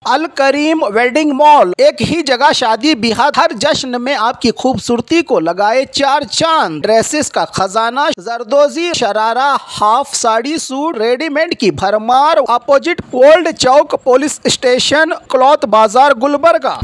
अल करीम wedding mall एक ही जगह शादी बिहा हर जश्न में आपकी खूबसूरती को लगाए चार चांद ड्रेसेस का खजाना जरदोजी शरारा हाफ साड़ी सूट रेडीमेड की भरमार अपोजिट ओल्ड चौक पुलिस स्टेशन क्लॉथ बाजार गुलबर्गा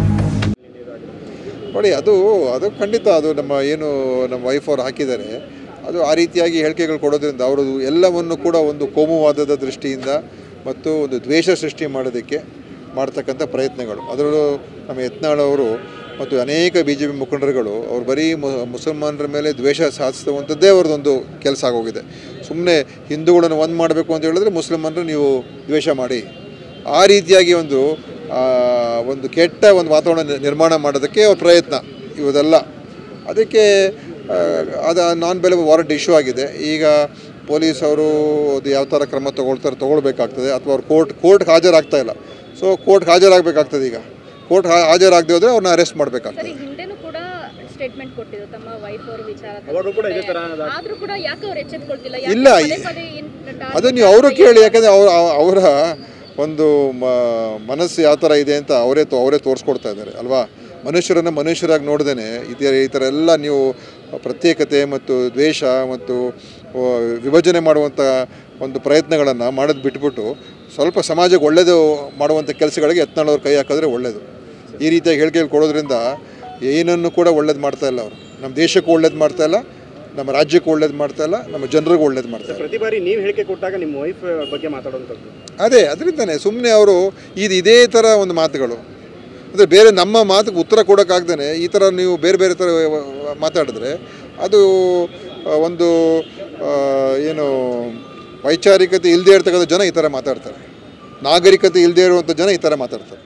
ನೋಡಿ ಅದು ಅದು ಖಂಡಿತ ಅದು ನಮ್ಮ ಏನು ನಮ್ಮ ವೈಫ್ ಅವರು ಹಾಕಿದ್ದಾರೆ ಅದು ಆ ರೀತಿಯಾಗಿ ಹೇಳಿಕೆಗಳು ಕೊಡೋದ್ರಿಂದ ಅವರು ಎಲ್ಲವನ್ನು ಕೂಡ ಒಂದು ಕೋಮುವಾದದ ದೃಷ್ಟಿಯಿಂದ ಮತ್ತು ಒಂದು ದ್ವೇಷ ಸೃಷ್ಟಿ ಮಾಡೋದಕ್ಕೆ ಮಾಡ್ತಕ್ಕಂಥ ಪ್ರಯತ್ನಗಳು ಅದರಲ್ಲೂ ನಮ್ಮ ಯತ್ನಾಳ್ ಅವರು ಮತ್ತು ಅನೇಕ ಬಿ ಜೆ ಪಿ ಮುಖಂಡರುಗಳು ಅವ್ರು ಬರೀ ಮು ಮುಸಲ್ಮಾನರ ಮೇಲೆ ದ್ವೇಷ ಸಾಧಿಸುವಂಥದ್ದೇ ಅವ್ರದ್ದೊಂದು ಕೆಲಸ ಆಗೋಗಿದೆ ಸುಮ್ಮನೆ ಹಿಂದೂಗಳನ್ನು ಒಂದು ಮಾಡಬೇಕು ಅಂತ ಹೇಳಿದ್ರೆ ಮುಸಲ್ಮಾನರು ನೀವು ದ್ವೇಷ ಮಾಡಿ ಆ ರೀತಿಯಾಗಿ ಒಂದು ಆ, ಒಂದು ಕೆಟ್ಟ ಒಂದು ವಾತಾವರಣ ನಿ- ನಿರ್ಮಾಣ ಮಾಡೋದಕ್ಕೆ ಅವ್ರ ಪ್ರಯತ್ನ ಇವದೆಲ್ಲ ಅದಕ್ಕೆ ಆ, ಅದು ನಾನ್ ಬೆಲೆ ವಾರಂಟ್ ಇಶ್ಯೂ ಆಗಿದೆ ಈಗ ಪೊಲೀಸ್ ಅವರು ಅದು ಯಾವ ಥರ ಕ್ರಮ ತೊಗೊಳ್ತಾರೆ ತೊಗೊಳ್ಬೇಕಾಗ್ತದೆ ಅಥವಾ ಅವ್ರು ಕೋರ್ಟ್ ಕೋರ್ಟ್ಗೆ ಹಾಜರಾಗ್ತಾ ಇಲ್ಲ ಸೊ ಕೋರ್ಟ್ಗೆ ಹಾಜರಾಗಬೇಕಾಗ್ತದೆ ಈಗ ಕೋರ್ಟ್ ಹಾಜರಾಗದೆ ಹೋದರೆ ಅವ್ರನ್ನ ಅರೆಸ್ಟ್ ಮಾಡಬೇಕಾಗ್ತದೆ ಸರಿ ಹಿಂದೆನೂ ಕೂಡ ಸ್ಟೇಟ್ಮೆಂಟ್ ಕೊಟ್ಟಿದ್ರು ತಮ್ಮ ವೈಫ್ ಅವ್ರ ವಿಚಾರ ಅವರು ಕೂಡ ಇದೇ ತರ ಆದ್ರೂ ಕೂಡ ಯಾಕೆ ಅವ್ರು ಎಚ್ಚೆತ್ಕೊಳ್ತಿಲ್ಲ ಇಲ್ಲ, ಯಾಕೆ ಪದೇ ಈ- ಪದೇ ಏನ್ target ಅದನ್ನು ನೀವು ಅವರು ಕೇಳಿ ಯಾಕಂದರೆ ಅವ್ರ ಅವರ ಒಂದು ಮ ಮನಸ್ಸು ಯಾವ ಥರ ಇದೆ ಅಂತ ಅವರೇ ತೋ ಅವರೇ ತೋರಿಸ್ಕೊಡ್ತಾ ಇದ್ದಾರೆ ಅಲ್ವಾ ಮನುಷ್ಯರನ್ನು ಮನುಷ್ಯರಾಗಿ ನೋಡ್ದೇ ಈ ಥರ ಈ ಥರ ಎಲ್ಲ ನೀವು ಪ್ರತ್ಯೇಕತೆ ಮತ್ತು ದ್ವೇಷ ಮತ್ತು ಆ, ವಿಭಜನೆ ಮಾಡುವಂಥ ಒಂದು ಪ್ರಯತ್ನಗಳನ್ನು ಮಾಡೋದು ಬಿಟ್ಬಿಟ್ಟು ಸ್ವಲ್ಪ ಸಮಾಜಕ್ಕೆ ಒಳ್ಳೆಯದು ಮಾಡುವಂಥ ಕೆಲಸಗಳಿಗೆ ಯತ್ನಾಳವ್ರು ಕೈ ಹಾಕಿದ್ರೆ ಒಳ್ಳೆಯದು ಈ ರೀತಿಯಾಗಿ ಹೇಳಿಕೆಗಳು ಕೊಡೋದ್ರಿಂದ ಏನನ್ನು ಕೂಡ ಒಳ್ಳೇದು ಮಾಡ್ತಾ ಇಲ್ಲ ಅವರು ನಮ್ಮ ದೇಶಕ್ಕೂ ಒಳ್ಳೇದು ಮಾಡ್ತಾ ಇಲ್ಲ ನಮ್ಮ ರಾಜ್ಯಕ್ಕೂ ಒಳ್ಳೇದು ಮಾಡ್ತಾ ಇಲ್ಲ ನಮ್ಮ ಜನರಿಗೂ ಒಳ್ಳೇದು ಮಾಡ್ತಾ ಇಲ್ಲ ಪ್ರತಿ ಬಾರಿ ನೀವು ಹೇಳಿಕೆ ಕೊಟ್ಟಾಗ ನಿಮ್ಮ ವೈಫ್ ಬಗ್ಗೆ ಮಾತಾಡುವಂಥದ್ದು ಅದೇ ಅದರಿಂದನೇ ಸುಮ್ಮನೆ ಅವರು ಇದು ಇದೇ ಥರ ಒಂದು ಮಾತುಗಳು ಅಂದರೆ ಬೇರೆ ನಮ್ಮ ಮಾತಿಗೆ ಉತ್ತರ ಕೊಡೋಕ್ಕಾಗ್ದೇ ಈ ಥರ ನೀವು ಬೇರೆ ಬೇರೆ ಥರ ಮಾತಾಡಿದ್ರೆ ಅದು ಆ, ಒಂದು ಆ, ಏನು ವೈಚಾರಿಕತೆ ಇಲ್ಲದೆ ಇರ್ತಕ್ಕಂಥ ಜನ ಈ ಥರ ಮಾತಾಡ್ತಾರೆ ನಾಗರಿಕತೆ ಇಲ್ಲದೆ ಇರುವಂಥ ಜನ ಈ ಥರ ಮಾತಾಡ್ತಾರೆ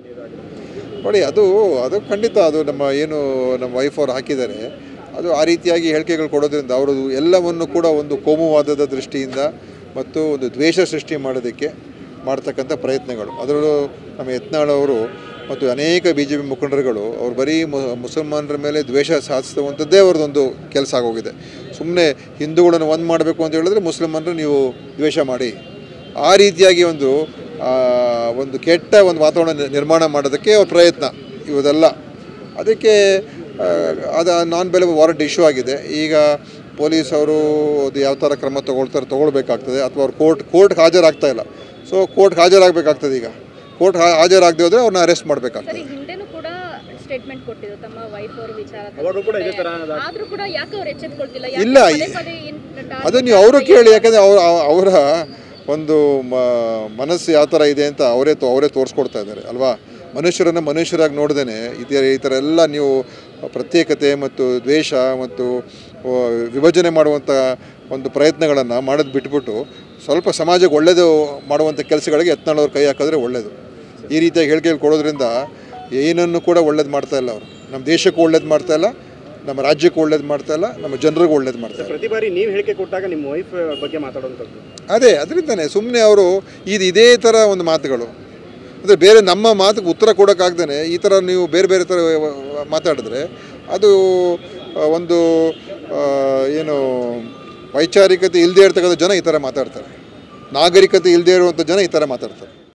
ನೋಡಿ ಅದು ಅದು ಖಂಡಿತ ಅದು ನಮ್ಮ ಏನು ನಮ್ಮ ವೈಫ್ ಅವರು ಹಾಕಿದ್ದಾರೆ ಅದು ಆ ರೀತಿಯಾಗಿ ಹೇಳಿಕೆಗಳು ಕೊಡೋದ್ರಿಂದ ಅವರು ಎಲ್ಲವನ್ನು ಕೂಡ ಒಂದು ಕೋಮುವಾದದ ದೃಷ್ಟಿಯಿಂದ ಮತ್ತು ಒಂದು ದ್ವೇಷ ಸೃಷ್ಟಿ ಮಾಡೋದಕ್ಕೆ ಮಾಡ್ತಕ್ಕಂಥ ಪ್ರಯತ್ನಗಳು ಅದರಲ್ಲೂ ನಮ್ಮ ಯತ್ನಾಳ್ ಅವರು ಮತ್ತು ಅನೇಕ ಬಿ ಜೆ ಪಿ ಮುಖಂಡರುಗಳು ಅವ್ರು ಬರೀ ಮು ಮುಸಲ್ಮಾನರ ಮೇಲೆ ದ್ವೇಷ ಸಾಧಿಸುವಂಥದ್ದೇ ಅವ್ರದ್ದೊಂದು ಕೆಲಸ ಆಗೋಗಿದೆ ಸುಮ್ಮನೆ ಹಿಂದೂಗಳನ್ನು ಒಂದು ಮಾಡಬೇಕು ಅಂತ ಹೇಳಿದ್ರೆ ಮುಸಲ್ಮಾನರು ನೀವು ದ್ವೇಷ ಮಾಡಿ ಆ ರೀತಿಯಾಗಿ ಒಂದು ಆ, ಒಂದು ಕೆಟ್ಟ ಒಂದು ವಾತಾವರಣ ನಿ- ನಿರ್ಮಾಣ ಮಾಡೋದಕ್ಕೆ ಅವ್ರ ಪ್ರಯತ್ನ ಇವದೆಲ್ಲ ಅದಕ್ಕೆ ಆ, ಅದು ನಾನ್ ಬೆಲೆ ವಾರಂಟ್ ಇಶ್ಯೂ ಆಗಿದೆ ಈಗ ಪೊಲೀಸ್ ಅವರು ಅದು ಯಾವ ಥರ ಕ್ರಮ ತೊಗೊಳ್ತಾರೆ ತೊಗೊಳ್ಬೇಕಾಗ್ತದೆ ಅಥವಾ ಅವ್ರು ಕೋರ್ಟ್ ಕೋರ್ಟ್ಗೆ ಹಾಜರಾಗ್ತಾ ಇಲ್ಲ ಸೊ ಕೋರ್ಟ್ಗೆ ಹಾಜರಾಗಬೇಕಾಗ್ತದೆ ಈಗ ಕೋರ್ಟ್ ಹಾಜರಾಗದೆ ಹೋದರೆ ಅವ್ರನ್ನ ಅರೆಸ್ಟ್ ಮಾಡಬೇಕಾಗ್ತದೆ ಸರಿ ಹಿಂದೆನೂ ಕೂಡ ಸ್ಟೇಟ್ಮೆಂಟ್ ಕೊಟ್ಟಿದ್ರು ತಮ್ಮ ವೈಫ್ ಅವ್ರ ವಿಚಾರ ಅವರು ಕೂಡ ಇದೇ ತರ ಆದ್ರೂ ಕೂಡ ಯಾಕೆ ಅವ್ರು ಎಚ್ಚೆತ್ಕೊಳ್ತಿಲ್ಲ ಇಲ್ಲ, ಯಾಕೆ ಪದೇ ಈ- ಪದೇ ಏನ್ target ಅದನ್ನು ನೀವು ಅವರು ಕೇಳಿ ಯಾಕಂದರೆ ಅವ್ರ ಅವರ ಒಂದು ಮ ಮನಸ್ಸು ಯಾವ ಥರ ಇದೆ ಅಂತ ಅವರೇ ತೋ ಅವರೇ ತೋರಿಸ್ಕೊಡ್ತಾ ಇದ್ದಾರೆ ಅಲ್ವಾ ಮನುಷ್ಯರನ್ನು ಮನುಷ್ಯರಾಗಿ ನೋಡ್ದೇ ಈ ಥರ ಈ ಥರ ಎಲ್ಲ ನೀವು ಪ್ರತ್ಯೇಕತೆ ಮತ್ತು ದ್ವೇಷ ಮತ್ತು ಆ, ವಿಭಜನೆ ಮಾಡುವಂಥ ಒಂದು ಪ್ರಯತ್ನಗಳನ್ನು ಮಾಡೋದು ಬಿಟ್ಬಿಟ್ಟು ಸ್ವಲ್ಪ ಸಮಾಜಕ್ಕೆ ಒಳ್ಳೆಯದು ಮಾಡುವಂಥ ಕೆಲಸಗಳಿಗೆ ಯತ್ನಾಳವ್ರು ಕೈ ಹಾಕಿದ್ರೆ ಒಳ್ಳೆಯದು ಈ ರೀತಿಯಾಗಿ ಹೇಳಿಕೆಗಳು ಕೊಡೋದ್ರಿಂದ ಏನನ್ನು ಕೂಡ ಒಳ್ಳೇದು ಮಾಡ್ತಾ ಇಲ್ಲ ಅವರು ನಮ್ಮ ದೇಶಕ್ಕೂ ಒಳ್ಳೇದು ಮಾಡ್ತಾ ಇಲ್ಲ ನಮ್ಮ ರಾಜ್ಯಕ್ಕೂ ಒಳ್ಳೇದು ಮಾಡ್ತಾ ಇಲ್ಲ ನಮ್ಮ ಜನರಿಗೂ ಒಳ್ಳೇದು ಮಾಡ್ತಾ ಇಲ್ಲ ಪ್ರತಿ ಬಾರಿ ನೀವು ಹೇಳಿಕೆ ಕೊಟ್ಟಾಗ ನಿಮ್ಮ ವೈಫ್ ಬಗ್ಗೆ ಮಾತಾಡುವಂಥದ್ದು ಅದೇ ಅದರಿಂದನೇ ಸುಮ್ಮನೆ ಅವರು ಇದು ಇದೇ ಥರ ಒಂದು ಮಾತುಗಳು ಅಂದರೆ ಬೇರೆ ನಮ್ಮ ಮಾತಿಗೆ ಉತ್ತರ ಕೊಡೋಕ್ಕಾಗ್ದೇ ಈ ಥರ ನೀವು ಬೇರೆ ಬೇರೆ ಥರ ಮಾತಾಡಿದ್ರೆ ಅದು ಆ, ಒಂದು ಆ, ಏನು ವೈಚಾರಿಕತೆ ಇಲ್ಲದೆ ಇರ್ತಕ್ಕಂಥ ಜನ ಈ ಥರ ಮಾತಾಡ್ತಾರೆ ನಾಗರಿಕತೆ ಇಲ್ಲದೆ ಇರುವಂಥ ಜನ ಈ ಥರ ಮಾತಾಡ್ತಾರೆ